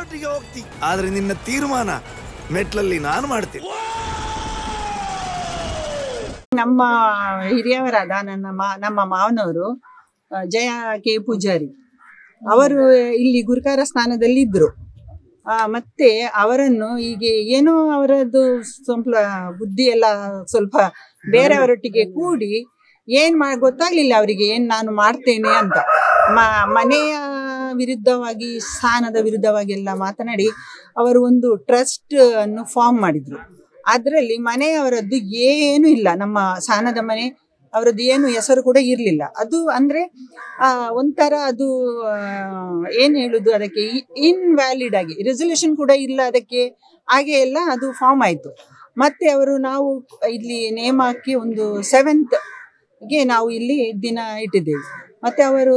ಕೋರ್ಟಿಗೆ ಹೋಗ್ತಿ ಆದ್ರೆ ನಿನ್ನ ತೀರ್ಮಾನ ಮೆಟ್ಲಲ್ಲಿ ನಾನು ಮಾಡ್ತೀನಿ ನಮ್ಮ ಹಿರಿಯವರಾದ ನನ್ನ ಮಾ ನಮ್ಮ ಮಾವನವರು ಆ, ಜಯ ಕೆ ಪೂಜಾರಿ ಅವರು ಇಲ್ಲಿ ಗುರುಕಾರ ಸ್ಥಾನದಲ್ಲಿ ಇದ್ರು ಆ, ಮತ್ತೆ ಅವರನ್ನು ಹೀಗೆ ಏನೋ ಅವರದ್ದು ಸ್ವಲ್ಪ ಬುದ್ಧಿ ಎಲ್ಲ ಸ್ವಲ್ಪ ಬೇರೆಯವರೊಟ್ಟಿಗೆ ಕೂಡಿ ಏನ್ ಮಾ ಗೊತ್ತಾಗ್ಲಿಲ್ಲ ಅವರಿಗೆ ಏನ್ ನಾನು ಮಾಡ್ತೇನೆ ಅಂತ ಮ ಮನೆಯ ವಿರುದ್ಧವಾಗಿ ಸ್ಥಾನದ ವಿರುದ್ಧವಾಗಿ ಎಲ್ಲ ಮಾತನಾಡಿ ಅವರು ಒಂದು ಟ್ರಸ್ಟ್ ಅನ್ನು ಫಾರ್ಮ್ ಮಾಡಿದ್ರು ಅದರಲ್ಲಿ ಮನೆಯವರದ್ದು ಏನು ಇಲ್ಲ ನಮ್ಮ ಸಾನದ ಮನೆ ಅವರದ್ದು ಏನು ಹೆಸರು ಕೂಡ ಇರಲಿಲ್ಲ ಅದು ಅಂದ್ರೆ ಆ, ಒಂಥರ ಅದು ಆ, ಏನ್ ಹೇಳುದು ಅದಕ್ಕೆ ಇನ್ವ್ಯಾಲಿಡ್ ಆಗಿ ರೆಸಲ್ಯೂಷನ್ ಕೂಡ ಇಲ್ಲ ಅದಕ್ಕೆ ಹಾಗೆ ಎಲ್ಲ ಅದು ಫಾರ್ಮ್ ಆಯ್ತು ಮತ್ತೆ ಅವರು ನಾವು ಇಲ್ಲಿ ನೇಮಕ್ಕೆ ಒಂದು ಸೆವೆಂತ್ ಗೆ ನಾವು ಇಲ್ಲಿ ದಿನ ಇಟ್ಟಿದ್ದೇವೆ ಮತ್ತೆ ಅವರು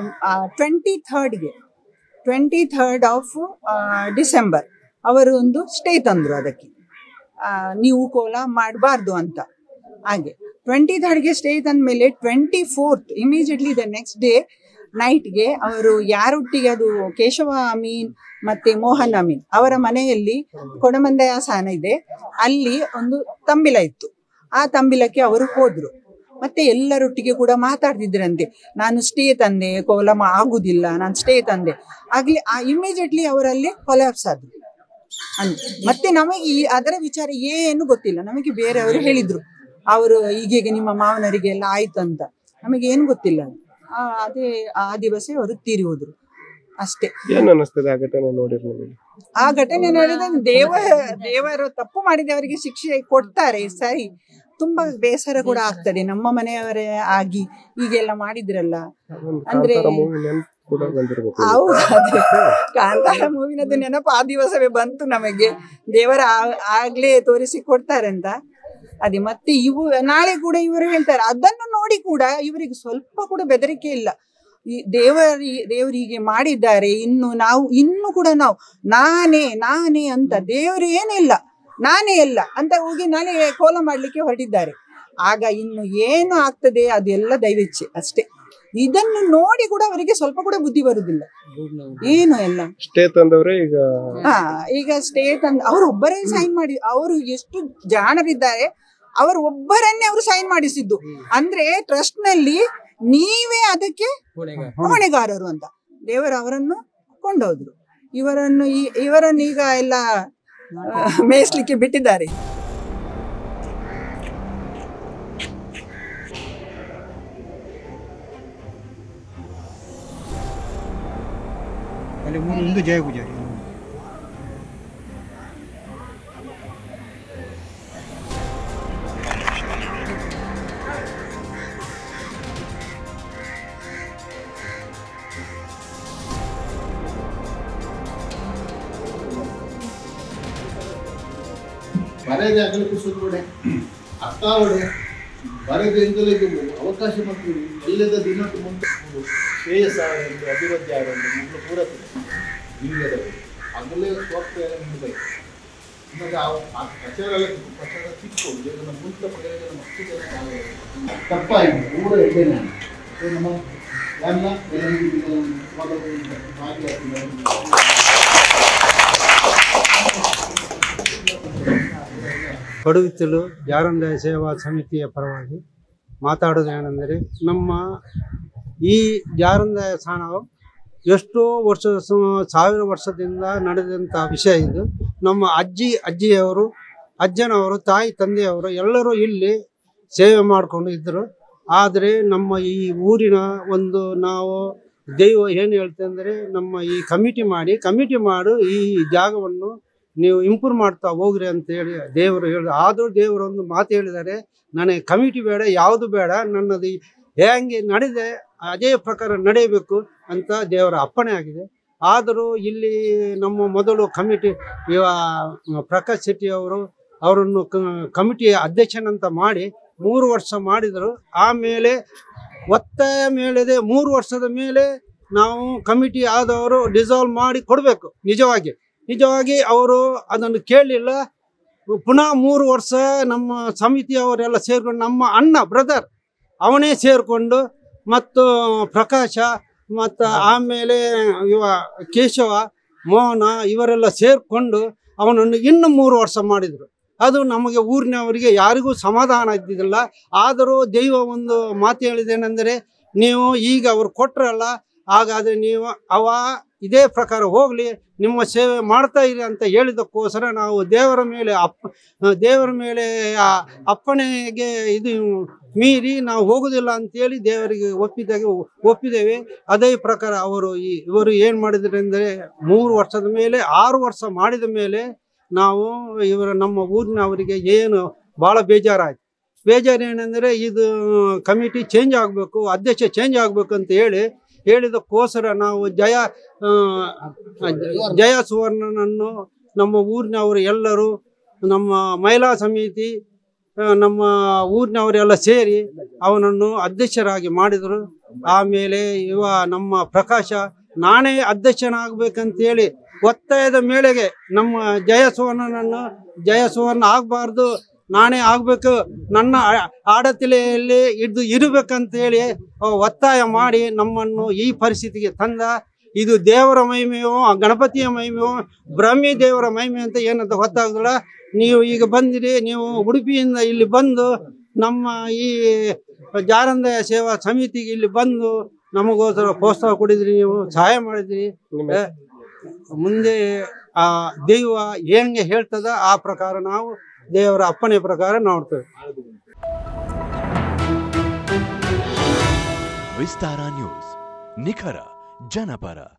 ಟ್ವೆಂಟಿ ಥರ್ಡ್ಗೆ ಟ್ವೆಂಟಿ ಥರ್ಡ್ ಆಫ್ ಡಿಸೆಂಬರ್ ಅವರು ಒಂದು ಸ್ಟೇ ತಂದರು ಅದಕ್ಕೆ ಆ, ನೀವು ಕೋಲ ಮಾಡಬಾರ್ದು ಅಂತ ಹಾಗೆ ಟ್ವೆಂಟಿ ಥರ್ಡ್ಗೆ ಸ್ಟೇ ತಂದ್ಮೇಲೆ twenty fourth immediately the next day ನೈಟ್ಗೆ ಅವರು ಯಾರೊಟ್ಟಿಗೆ ಅದು ಕೇಶವ ಅಮೀನ್ ಮತ್ತೆ ಮೋಹನ್ ಅಮೀನ್ ಅವರ ಮನೆಯಲ್ಲಿ ಕೊಡಮಂದಯ ಸಾನ ಇದೆ ಅಲ್ಲಿ ಒಂದು ತಂಬಿಲ ಇತ್ತು ಆ ತಂಬಿಲಕ್ಕೆ ಅವರು ಹೋದ್ರು ಮತ್ತೆ ಎಲ್ಲರೊಟ್ಟಿಗೆ ಕೂಡ ಮಾತಾಡ್ತಿದ್ರಂತೆ ನಾನು ಸ್ಟೇ ತಂದೆ ಕೋಲ ಮಾ- ಆಗುದಿಲ್ಲ ನಾನು ಸ್ಟೇ ತಂದೆ ಆಗ್ಲಿ ಆ ಇಮಿಡಿಯೇಟ್ಲಿ ಅವರಲ್ಲಿ ಕೊಲಾಪ್ಸ್ ಆದ್ರು ಅಂತ ಮತ್ತೆ ನಮಗೆ ಈ ಅದರ ವಿಚಾರ ಏನು ಗೊತ್ತಿಲ್ಲ ನಮಗೆ ಬೇರೆಯವರು ಹೇಳಿದ್ರು ಅವರು ಈಗೀಗ ನಿಮ್ಮ ಮಾವನರಿಗೆ ಎಲ್ಲ ಆಯ್ತು ಅಂತ ನಮಗೆ ಏನು ಗೊತ್ತಿಲ್ಲ ಅದು. ಆ, ಅದೇ ಆ ದಿವಸ ಅವರು ತೀರಿ ಹೋದ್ರು ಅಷ್ಟೇ ಏನ್ ಅನಿಸ್ತದೆ ಆ ಘಟನೆ ನೋಡಿರ್ ನಿಮಗೆ ಆ ಘಟನೆ ನಡೆದ ದೇವ ದೇವರು ತಪ್ಪು ಮಾಡಿದವರಿಗೆ ಶಿಕ್ಷೆ ಕೊಡ್ತಾರೆ ಸರಿ ತುಂಬಾ ಬೇಸರ ಕೂಡ ಆಗ್ತದೆ ನಮ್ಮ ಮನೆಯವರೇ ಆಗಿ ಹೀಗೆಲ್ಲ ಮಾಡಿದ್ರಲ್ಲ ಒಂದು ಅಂದ್ರೆ- ಕಾಂತಾರ ಮೂವಿ ನೆನ್ಪು ಕೂಡ ಬಂದಿರ್ಬೇಕು ಹೌದು ಅದೇ ಕಾಂತಾರ ಮೂವಿನದ್ದು ನೆನಪು ಆ ದಿವಸವೇ ಬಂತು ನಮಗೆ ದೇವರ ಆ- ಆಗ್ಲೇ ತೋರಿಸಿ ಕೊಡ್ತಾರೆ ಅಂತ ಅದೇ ಮತ್ತೆ ಇವು ನಾಳೆ ಕೂಡ ಇವರು ಹೇಳ್ತಾರೆ ಅದನ್ನು ನೋಡಿ ಕೂಡ ಇವರಿಗೆ ಸ್ವಲ್ಪ ಕೂಡ ಬೆದರಿಕೆ ಇಲ್ಲ ಈ ದೇವರಿ ದೇವರು ಹೀಗೆ ಮಾಡಿದ್ದಾರೆ ಇನ್ನು ನಾವು ಇನ್ನು ಕೂಡ ನಾವು ನಾನೇ ನಾನೇ ಅಂತ ದೇವರು ಏನಿಲ್ಲ ನಾನೇ ಇಲ್ಲ ಅಂತ ಹೋಗಿ ನಾಳೆ ಕೋಲ ಮಾಡ್ಲಿಕ್ಕೆ ಹೊರಟಿದ್ದಾರೆ ಆಗ ಇನ್ನು ಏನು ಆಗ್ತದೆ ಅದೆಲ್ಲ ದೈವೇಚ್ಛೆ ಅಷ್ಟೇ ಇದನ್ನು ನೋಡಿ ಕೂಡ ಅವರಿಗೆ ಸ್ವಲ್ಪ ಕೂಡ ಬುದ್ಧಿ ಬರುದಿಲ್ಲ ಏನು ಎಲ್ಲ ಸ್ಟೇ ತಂದವ್ರೆ ಈಗ ಹಾ ಈಗ ಸ್ಟೇಟ್ ಅಂತ ಅವರು ಒಬ್ಬರೇ ಸೈನ್ ಮಾಡಿ ಅವರು ಎಷ್ಟು ಜಾಣರಿದ್ದಾರೆ ಅವರು ಒಬ್ಬರನ್ನೇ ಅವರು ಸೈನ್ ಮಾಡಿಸಿದ್ದು ಅಂದ್ರೆ ಟ್ರಸ್ಟ್ ನಲ್ಲಿ ನೀವೇ ಅದಕ್ಕೆ ಹೊಣೆಗಾರರು ಅಂತ ದೇವರು ಅವರನ್ನು ಕೊಂಡೋದ್ರು ಇವರನ್ನು ಈ- ಇವರನ್ನು ಈಗ ಎಲ್ಲ ಆ, ಮೇಯಿಸ್ಲಿಕ್ಕೆ ಬಿಟ್ಟಿದ್ದಾರೆ ಅಲ್ಲಿ ಮೂರು ಒಂದು ಜಯ ಪೂಜಾರಿ ಬರೆದೇ ಆಗಲಿಕ್ಕೆ ಶುರುವಡೆ ಅತ್ತಾವಡೆ ಬರೆದಿಂದಲೇ ಅವಕಾಶ ಮಾಡ್ತೀವಿ ಎಲ್ಲದ ದಿನಕ್ಕೆ ಮುಂದೆ ಶ್ರೇಯಸ್ ಎಂದು ಅಭಿವೃದ್ಧಿ ಆಗಲು ಮಕ್ಕಳು ಪೂರಕ ಇಂಡಿಯಾದಲ್ಲಿ ಆಗಲೇ ಸಾಫ್ಟ್ವೇರ್ ನೀಡಬೇಕು ಇವಾಗ ಆ ಪ್ರಚಾರ ಎಲ್ಲ ಪ್ರಚಾರ ಸಿಕ್ಕು ಇದನ್ನು ಮುಂತ ಪಡೆಯೋದನ್ನು ಮಕ್ಕಳು ಜನ ತಪ್ಪಾಯಿತು ಪೂರ ಎಡ್ಡೆನೆ ಸೊ ನಮ್ಮ ಎಲ್ಲ ಎಲ್ಲ ಪಡುವಿತ್ತಲು ಜಾರಂದಾಯ ಸೇವಾ ಸಮಿತಿಯ ಪರವಾಗಿ ಮಾತಾಡೋದು ಏನೆಂದರೆ ನಮ್ಮ ಈ ಜಾರಂದಾಯ ಸ್ಥಾನವು ಎಷ್ಟೋ ವರ್ಷ ಸು- ಸಾವಿರ ವರ್ಷದಿಂದ ನಡೆದಂಥ ವಿಷಯ ಇದು ನಮ್ಮ ಅಜ್ಜಿ ಅಜ್ಜಿಯವರು ಅಜ್ಜನವರು ತಾಯಿ ತಂದೆಯವರು ಎಲ್ಲರೂ ಇಲ್ಲಿ ಸೇವೆ ಮಾಡಿಕೊಂಡು ಇದ್ದರು ಆದರೆ ನಮ್ಮ ಈ ಊರಿನ ಒಂದು ನಾವು ದೈವ ಏನು ಹೇಳ್ತೆ ಅಂದರೆ ನಮ್ಮ ಈ ಕಮಿಟಿ ಮಾಡಿ ಕಮಿಟಿ ಮಾಡು ಈ ಜಾಗವನ್ನು ನೀವು ಇಂಪ್ರೂವ್ ಮಾಡ್ತಾ ಹೋಗ್ರಿ ಅಂತ ಹೇಳಿ ದೇವರು ಹೇಳಿದ ಆದರೂ ದೇವರು ಒಂದು ಮಾತು ಹೇಳಿದ್ದಾರೆ ನನಗೆ ಕಮಿಟಿ ಬೇಡ ಯಾವುದು ಬೇಡ ನನ್ನದು ಈ ಹೇಗೆ ನಡೆದೆ ಅದೇ ಪ್ರಕಾರ ನಡೆಯಬೇಕು ಅಂತ ದೇವರ ಅಪ್ಪಣೆ ಆಗಿದೆ ಆದರೂ ಇಲ್ಲಿ ನಮ್ಮ ಮೊದಲು ಕಮಿಟಿ ಇವ ಪ್ರಕಾಶ್ ಶೆಟ್ಟಿ ಅವರು ಅವರನ್ನು ಕಮಿಟಿಯ ಅಧ್ಯಕ್ಷನಂತ ಮಾಡಿ ಮೂರು ವರ್ಷ ಮಾಡಿದರು ಆಮೇಲೆ ಒತ್ತಾಯ ಮೇಲಿದೆ ಮೂರು ವರ್ಷದ ಮೇಲೆ ನಾವು ಕಮಿಟಿ ಆದವರು ಡಿಸಾಲ್ವ್ ಮಾಡಿ ಕೊಡಬೇಕು ನಿಜವಾಗಿ ನಿಜವಾಗಿ ಅವರು ಅದನ್ನು ಕೇಳಲಿಲ್ಲ ಪುನಃ ಮೂರು ವರ್ಷ ನಮ್ಮ ಸಮಿತಿಯವರೆಲ್ಲ ಸೇರ್ಕೊಂಡು ನಮ್ಮ ಅಣ್ಣ ಬ್ರದರ್ ಅವನೇ ಸೇರಿಕೊಂಡು ಮತ್ತು ಪ್ರಕಾಶ ಮತ್ತು ಆಮೇಲೆ ಇವ ಕೇಶವ ಮೋಹನ ಇವರೆಲ್ಲ ಸೇರಿಕೊಂಡು ಅವನನ್ನು ಇನ್ನು ಮೂರು ವರ್ಷ ಮಾಡಿದರು ಅದು ನಮಗೆ ಊರಿನವರಿಗೆ ಯಾರಿಗೂ ಸಮಾಧಾನ ಇದ್ದಿದ್ದಿಲ್ಲ ಆದರೂ ದೈವ ಒಂದು ಮಾತು ಹೇಳಿದೇನೆಂದರೆ ನೀವು ಈಗ ಅವ್ರು ಕೊಟ್ರಲ್ಲ ಹಾಗಾದರೆ ನೀವು ಅವ ಇದೇ ಪ್ರಕಾರ ಹೋಗಲಿ ನಿಮ್ಮ ಸೇವೆ ಮಾಡ್ತಾ ಇರಿ ಅಂತ ಹೇಳಿದಕ್ಕೋಸ್ಕರ ನಾವು ದೇವರ ಮೇಲೆ ಅಪ್ಪ ದೇವರ ಮೇಲೆ ಆ ಅಪ್ಪಣೆಗೆ ಇದು ಮೀರಿ ನಾವು ಹೋಗುದಿಲ್ಲ ಅಂತೇಳಿ ದೇವರಿಗೆ ಒಪ್ಪಿದಾಗ ಒಪ್ಪಿದ್ದೇವೆ ಅದೇ ಪ್ರಕಾರ ಅವರು ಈ ಇವರು ಏನು ಮಾಡಿದ್ರು ಅಂದರೆ ಮೂರು ವರ್ಷದ ಮೇಲೆ ಆರು ವರ್ಷ ಮಾಡಿದ ಮೇಲೆ ನಾವು ಇವರ ನಮ್ಮ ಊರಿನವರಿಗೆ ಏನು ಭಾಳ ಬೇಜಾರಾಯ್ತು ಬೇಜಾರು ಏನಂದರೆ ಇದು ಕಮಿಟಿ ಚೇಂಜ್ ಆಗಬೇಕು ಅಧ್ಯಕ್ಷ ಚೇಂಜ್ ಆಗಬೇಕು ಅಂತ ಹೇಳಿ ಹೇಳಿದಕ್ಕೋಸ್ಕರ ನಾವು ಜಯ ಆ, ಜಯ ಸುವರ್ಣನನ್ನು ನಮ್ಮ ಊರಿನವರು ಎಲ್ಲರೂ ನಮ್ಮ ಮಹಿಳಾ ಸಮಿತಿ ಆ, ನಮ್ಮ ಊರಿನವರೆಲ್ಲ ಸೇರಿ ಅವನನ್ನು ಅಧ್ಯಕ್ಷರಾಗಿ ಮಾಡಿದರು ಆಮೇಲೆ ಇವ ನಮ್ಮ ಪ್ರಕಾಶ ನಾನೇ ಅಧ್ಯಕ್ಷನಾಗಬೇಕಂತೇಳಿ ಒತ್ತಾಯದ ಮೇಳೆಗೆ ನಮ್ಮ ಜಯ ಸುವರ್ಣನನ್ನು ಜಯ ಸುವರ್ಣ ಆಗಬಾರ್ದು ನಾನೇ ಆಗಬೇಕು ನನ್ನ ಆ- ಆಡತಿಲೆಯಲ್ಲಿ ಇದ್ದು ಇರಬೇಕಂತೇಳಿ ಅವ ಒತ್ತಾಯ ಮಾಡಿ ನಮ್ಮನ್ನು ಈ ಪರಿಸ್ಥಿತಿಗೆ ತಂದ ಇದು ದೇವರ ಮಹಿಮೆಯೋ ಆ ಗಣಪತಿಯ ಮಹಿಮೆಯೋ ಬ್ರಹ್ಮಿ ದೇವರ ಮಹಿಮೆ ಅಂತ ಏನಂತ ಗೊತ್ತಾಗಲ್ಲ ನೀವು ಈಗ ಬಂದಿರಿ ನೀವು ಉಡುಪಿಯಿಂದ ಇಲ್ಲಿ ಬಂದು ನಮ್ಮ ಈ ಜಾರಂದಯ ಸೇವಾ ಸಮಿತಿಗೆ ಇಲ್ಲಿ ಬಂದು ನಮಗೋಸ್ಕರ ಪ್ರೋತ್ಸಾಹ ಕೊಡಿದ್ರಿ ನೀವು ಸಹಾಯ ಮಾಡಿದ್ರಿ ನಿಮ್ಮ ಏ, ಮುಂದೆ ಆ ದೈವ ಹೆಂಗೆ ಹೇಳ್ತದ ಆ ಪ್ರಕಾರ ನಾವು ದೇವರ ಅಪ್ಪಣೆ ಪ್ರಕಾರ ನೋಡ್ತೇವೆ ವಿಸ್ತಾರ ನ್ಯೂಸ್ ನಿಖರ ಜನಪರ